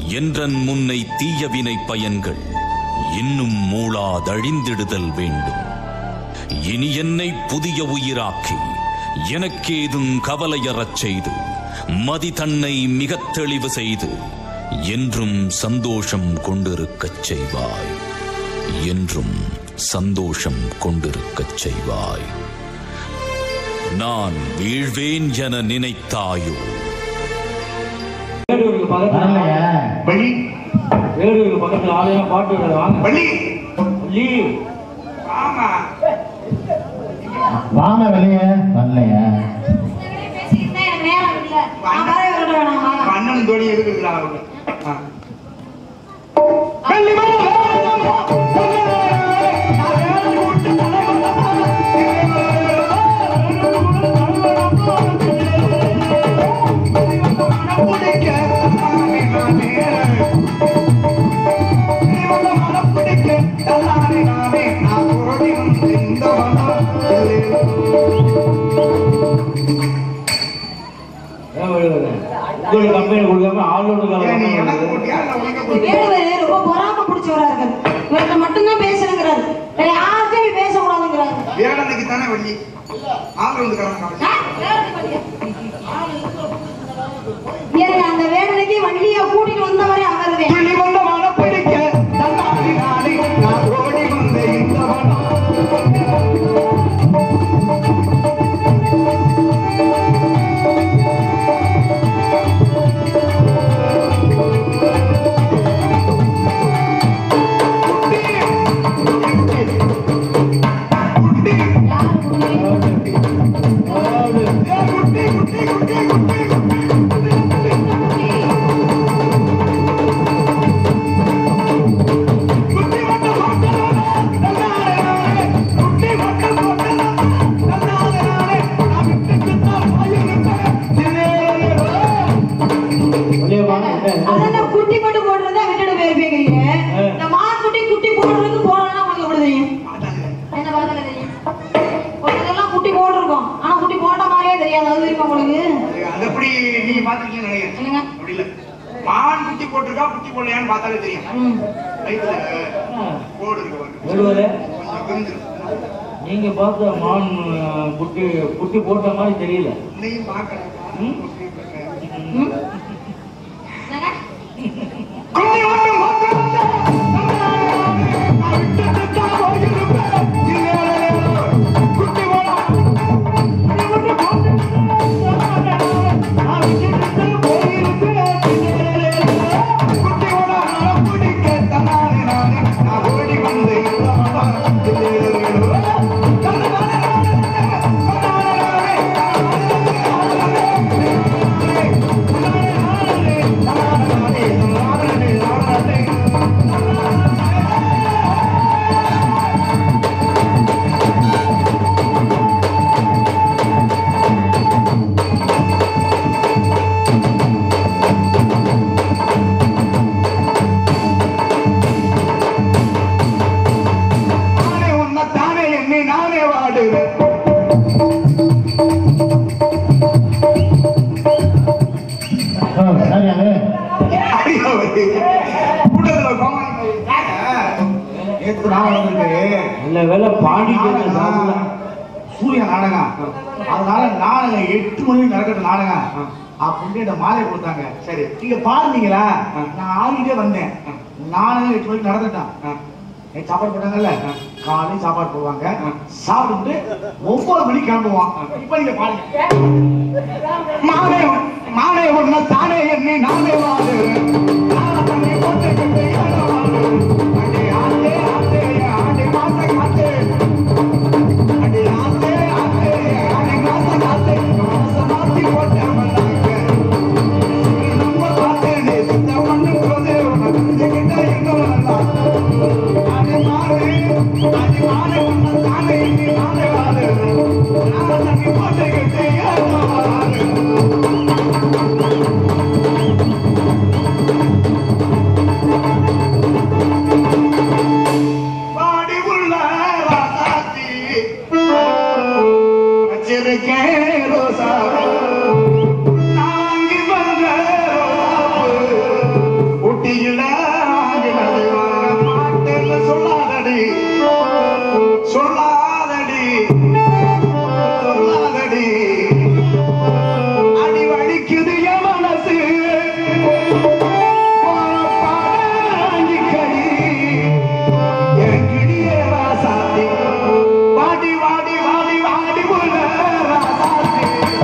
என்றன் முன்னை தீயவினை பயன்கள் இன்னும் மூளாதழிந்திடுதல் வேண்டும் இனி என்னை புதிய உயிராக்கி எனக்கேதும் கவலையறச் செய்து மதி தன்னை மிகத் தெளிவு செய்து என்றும் சந்தோஷம் கொண்டிருக்கச் செய்வாய் என்றும் சந்தோஷம் கொண்டிருக்கச் செய்வாய் நான் வீழ்வேன் என நினைத்தாயோ வேடுவருக்கு பக்கத்துல வரலையா வள்ளி வேடுவருக்கு பக்கத்துல ஆலயம் பாட்டு விடுறாரு. வாங்க வள்ளி வள்ளி ஆமா வாங்க வெளியே வரலையா பேசிக்கிட்டு தான் எனக்கு நேரம் இல்ல. நான் வரவே விட வேணாமா? அண்ணன் தோணி இருக்குங்களா அவங்க ஆ. ஏன் வேடுவரு? உங்களுக்கு கம்பெனி கொடுக்காம ஆளோட நீ எனக்கு போட்டியா இல்ல உனக்கு இந்த போட்டியா? வேடுவர் ரொம்ப பொறாமை பிடிச்சவரா இருக்காரு. இவர்கிட்ட மட்டும்தான் பேசணுங்கிறாரு. வேற யார்கிட்டயும் இப்படி பேசக்கூடாதுங்கிறாரு. வேடனுக்கு தானே வள்ளி ஆள் வந்து கிடந்தாங்க ஆ, வேடுவருக்கு வண்டியா? ஏங்க, அந்த வேடனுக்கு வண்டியை கூட்டிட்டு வந்தவரே அவர்தான். துள்ளி வந்த மனம் பிடிக்க தன்னாடி நாடி நான் ஓடி வந்த இந்த மனம் வெளியே வாங்க என்ன, என்ன? அதெல்லாம் குட்டி மட்டும் போடுறதா விட்டுட்டு போயிருப்பீங்க இந்த மான்குட்டி குட்டி போடுறதுக்கு போடலாம் உங்களுக்கு எப்படி தெரியும் என்ன பார்த்தா தெரியும் ஒரு இதெல்லாம் குட்டி போட்டிருக்கோம் ஆனா குட்டி போட்ட மாதிரியே தெரியாது அது தெரியுமா உங்களுக்கு அது எப்படி நீ பாத்திருக்கீங்க நினைக்கிறேன் என்னங்க அப்படி இல்ல மான் குட்டி போட்டிருக்கா குட்டி போடலையான்னு பார்த்தாலே தெரியும் ம். வயிற்றுல கோடு இருக்கு பாருங்க. வேடுவரு, கொஞ்சம் விரிஞ்சிரும். நீங்க பார்த்த மான் அஹ், குட்டி குட்டி போட்ட மாதிரி தெரியல இன்னையும் பார்க்கல ம்? ம். என்னங்க? குட்டி மட்டும் போட்டு வந்த நான் விட்டுட்டு தான் போயிருப்பேன். குட்டி போடா. குட்டி மட்டும் போட்டு நான் விட்டுட்டு தான் போயிருப்பேன். குட்டி போடா, நான் பிடிக்க தன்னாலே நானே நான் ஓடி வந்து நானே உன்னை தானே எண்ணி நானே வாடுவேன் ஓ சரி அது நேற்று நான் வந்திருக்கு நல்ல வேலை பாண்டி கேட்டு சாப்பிடல சூரிய நாடகம் அதனால நாடகம் எட்டு மணிக்கு நடக்கிற நாடகம் அப்படின்னு மாலை கொடுத்தாங்க சரி நீங்க பாருந்தீங்களா நான் ஆடிட்டே வந்தேன் நாடகம் எட்டு மணிக்கு நடந்துட்டான் நைட் சாப்பாடு போட்டாங்கல்ல காலையும் சாப்பாடு போடுவாங்க சாப்பிட்டு ஒவ்வொரு மணிக்கு கிளம்புவான் இப்ப நீங்க பாருங்க மாலை மாலை ஒண்ணு தானே என்னை நானே வாழுவேன் நாளை தண்ணி போட்டுக்கிட்டு ஏனோ வாழுவேன். அடி ஆத்தே, ஆத்தே, ஆடி மாச காத்தே. அடி ஆத்தே, ஆத்தே, ஆடி மாச காத்தே. மாச மாத்தி போட்டேன் வந்தாங்க. நீ நம்ம காத்தே, நீ சுத்த பண்ணும் போதே உன்னை புரிஞ்சுக்கிட்ட எங்க வரலாம்? அடி மாறே, அடி மாறே, உன்னை தானே என்னை நானே வாழுவேன். நாளை தண்ணி போட்டுக்கிட்டு ஏனோ வாழுவேன். வாடி வாடி வாடி வாடி உள்ள ராசாத்தி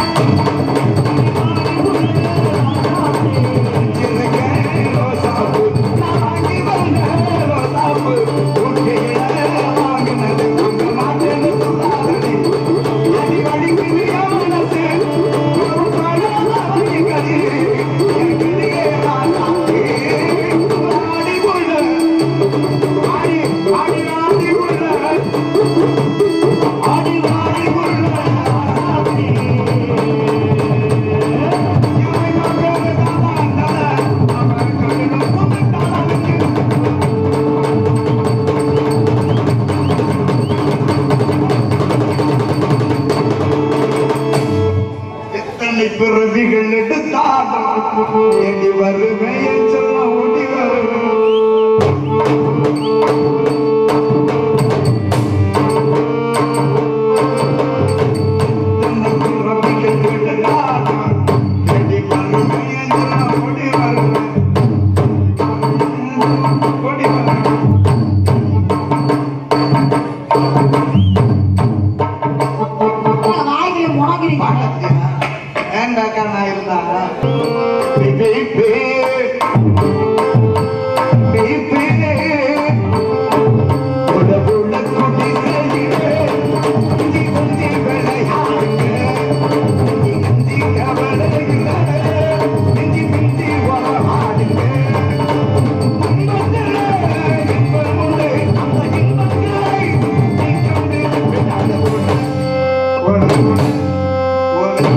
எத்தனை பிறவிகள் எடுத்தாலும் எடி வருவேன் சொல்ல ஓடி வருவேன் எத்தனை பிறவிகள் எடுத்தாலும் எடி வருவேன் சொல்ல ஓடி வருவேன் ஓடி வருவேன் வாய்களை முடங்கிறீங்க ஏண்டாக்கா நான் இருந்தா பிபி பிபி உடவுள்ள குடி செய்கிறே குஞ்சி குஞ்சி விளையாடுங்க குஞ்சி குஞ்சி கவலையில நெஞ்சி பிஞ்சி உறவாடுங்க இன்பத்திலே இன்பமுள்ளே அந்த இன்பங்களை நீ கண்டு விடாத ஒரு ஒரு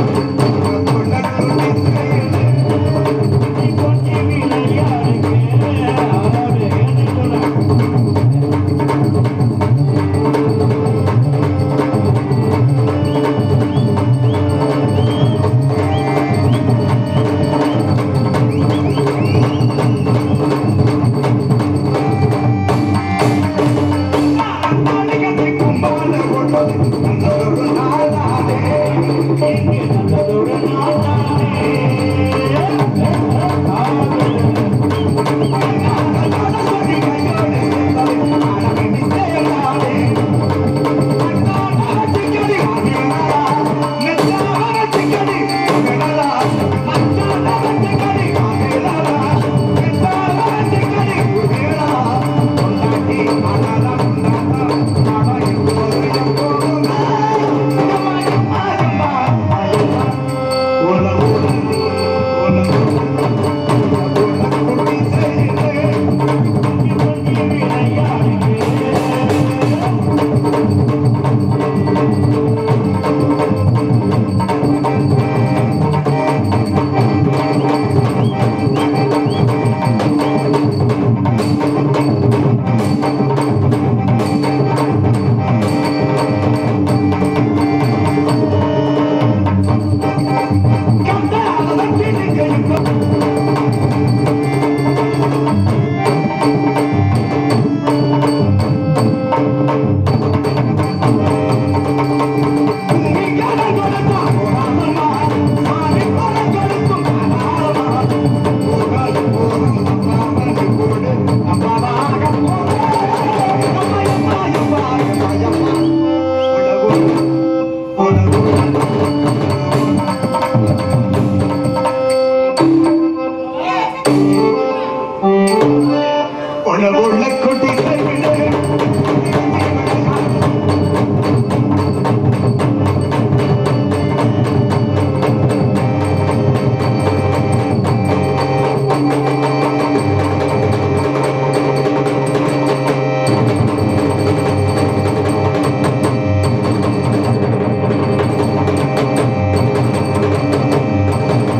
உள்ள கொட்டி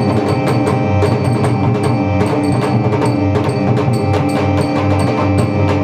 ஆ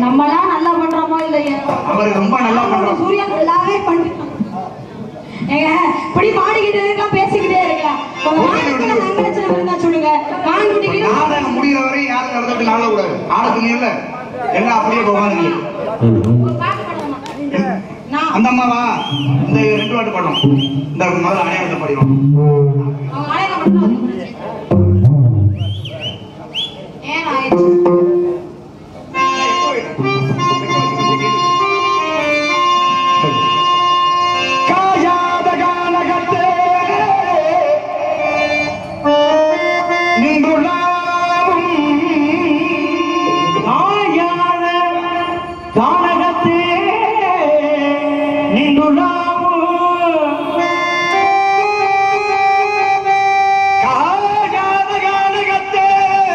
நம்மலாம் நல்லா பண்றோமோ இல்லையா அவர் ரொம்ப நல்லா பண்றாரு சூர்யா நல்லாவே பண்றான் ஏங்க இப்படி பாடிக்கிட்டு இருக்கலாம் பேசிக்கிட்டே இருக்கலாம் உங்க வாழ்க்கையில நங்கலட்சணம் இருந்தா சொல்லுங்க மான்குட்டிக்கு நாடகம் முடிகிற வரை யாரும் நடந்துட்டு நாள கூடாது ஆளுக்கு நீ இல்ல எல்லாம் அப்படியே போகாதீங்க ஒரு பாட்டு பாடலாமா? நான் அந்த அம்மாவா இந்த ரெண்டு வாட்டு பாடும் இந்த முதல்ல அடையாளத்தை படிடும் அவங்க அடையாளம் மட்டும் தான் ஏன் ஆயிடுச்சு காயாத கானகத்தே நின்றுள்ளாவும் காயாத கானகத்தே நின்றுள்ளாவும் காயாத கானகத்தே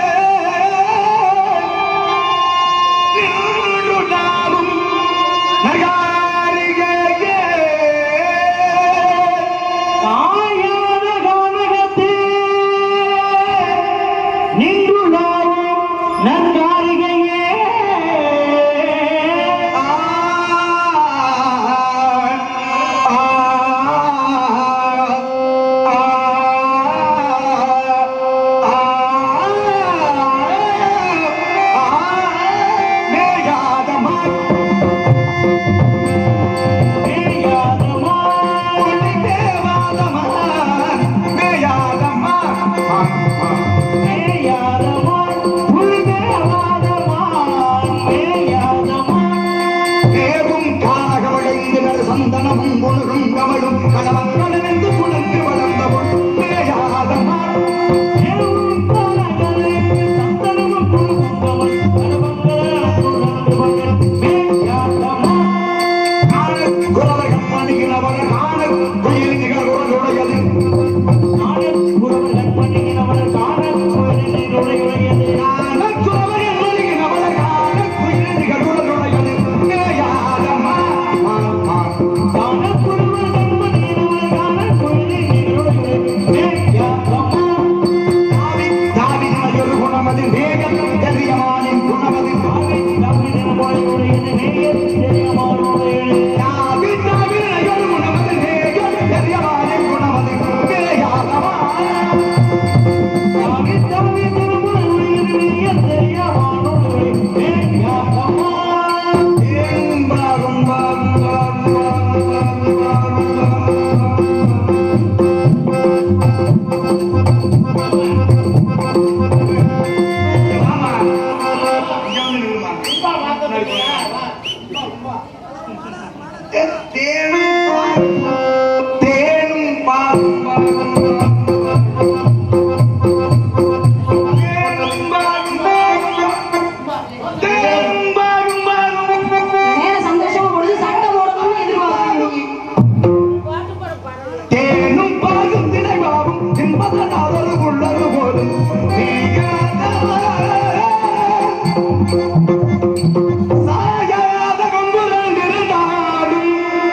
நின்றுள்ளாவும் நகாரிகையே காயாத கானகத்தே நின்றுள்ளாவும் நன்காரிகையே தேவும் கானகமடைந்து சந்தனமும் பொழுதும் கமலும் கணவன்களென்று புலந்து வளர்ந்த பொன்னேயாதமா தேவும் கானகமடைந்து சந்தனமும் பொழுதும் கமலும் கணவன்களென்று புலந்து வளர்ந்த மேயாதமா காணக் குறவர்கள் பணிகிறவர் காணக் குயில் நிகழ்வுடையது காணக் குறவர்கள் பணிகிறவர் காணக் குயில் நிகழ்வுடையது காணக் குறவர்கள் பணிகிறவர் காணக் குயில் நிகழ்வுடையது மேயாதமா காணக் குறவர்கள் பணிகிறவர் காணக் குயில் நிகழ்வுடையது மேயாதமா தாவி தாவி நகர் குணமது வேகம் தெரியமானின் குணமது தாவி தாவி நகருடையது வேகம் தெரியமானுடையது தாவி தாவி நகர் குணமது வேகம் தெரியமானின் குணமது வேயாதமா தாவி தாவி நகருடையது வேகம் தெரியமானுடையது வேயாதமா ஏம்பாரும் பாரும் பாரும் பாரும் பாரும் பாரும் ஆமா இங்க வந்து நில்லுமா. தேனும் தேனும் பாலும் பாலும் தேனும் பாலும் பாலும் தேனும் பாலும் பாலும் நேர சந்தோஷமா பொழுது சண்டை போடணும்னு எதிர்பார்க்கறீங்க தேனும் பாலும் திணைவாவும் தின்பதனாதொரு உள்ளது போலும் சாயாத கொம்புரங்கிருந்தாலும்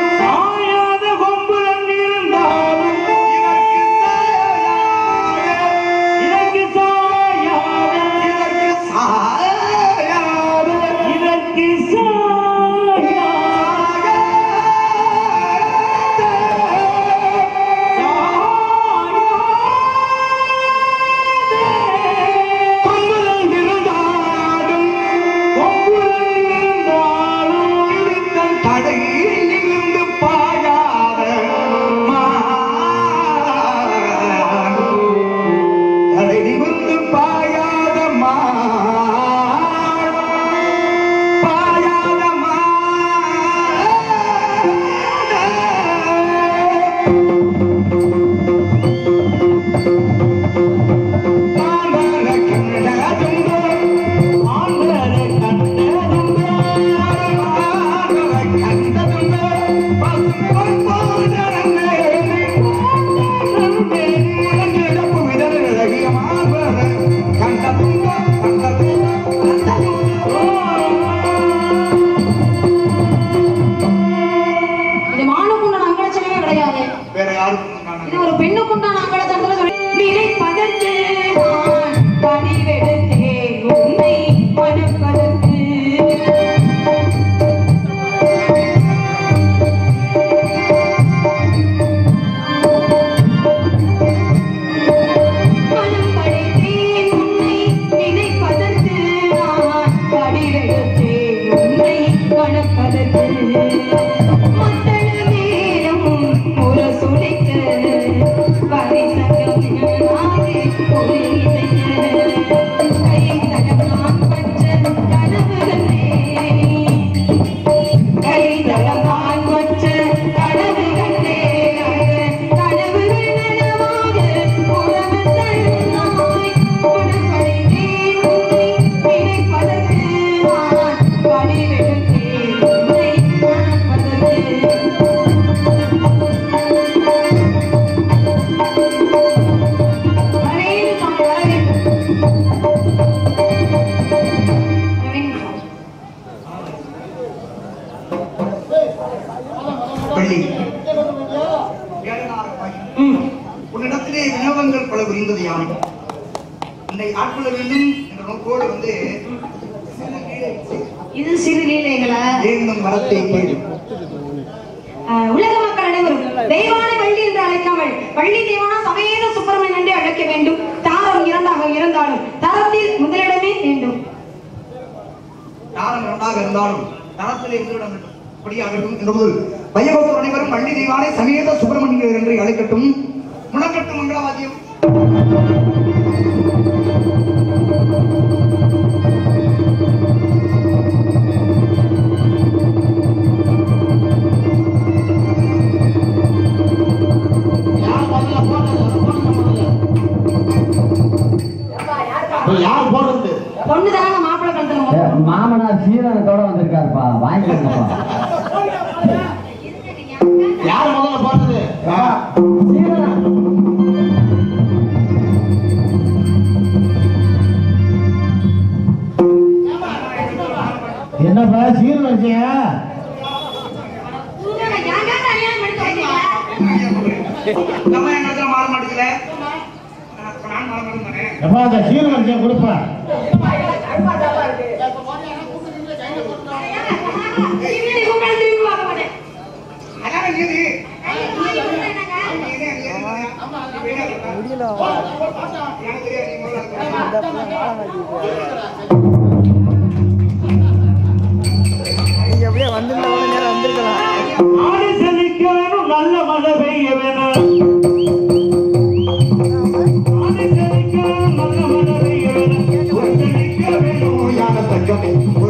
வெள்ளி உன்னிடத்திலே வினோதங்கள் பல புரிந்தது யானை உன்னை ஆட்கொள்ள வேண்டும் என்ற நோக்கோடு வந்து இது சிறு லீலைகளா ஏந்தும் வரத்தை கேடு ஆஹ் உலக மக்கள் அனைவரும் தெய்வான வள்ளி என்று அழைக்காமல் வள்ளி தெய்வான சமேத சுப்பிரமணியன் என்று அழைக்க வேண்டும் தாரம் இரண்டாக இருந்தாலும் தரத்தில் முதலிடமே வேண்டும் யாரும் இரண்டாக இருந்தாலும் தரத்திலே இருந்துவிட வேண்டும் அப்படியாகட்டும் என்பது வையகோத்தர் அனைவரும் பள்ளி தெய்வானை சமேத சுப்பிரமணியர் என்று அழைக்கட்டும் முழக்கட்டும் மங்களவாதியம் யார் போடுறது பொண்ணு தானங்க மாப்பிள்ளை கழுத்துல மாமனார் சீரனத்தோட வந்திருக்காருப்பா வாங்கிக்கோங்கப்பா யார் முதல்ல போடுறது என்னப்பா சீர் வரிசையா நம்ம எங்க மாற மாட்டேங்கல நான் மாற மாட்டேன் எப்பா அந்த சீர் வரிசையை கொடுப்பா அதான் நீதி நீங்க எப்படியே வந்திருந்தா கூட நேரம் வந்திருக்கலாம் ஆடி செழிக்க வேணும் நல்ல மழை பெய்ய வேணும் ஆடி செழிக்க வேணும் நல்ல மழை பெய்ய வேணும் செழிக்க வேணும் யான தங்கமே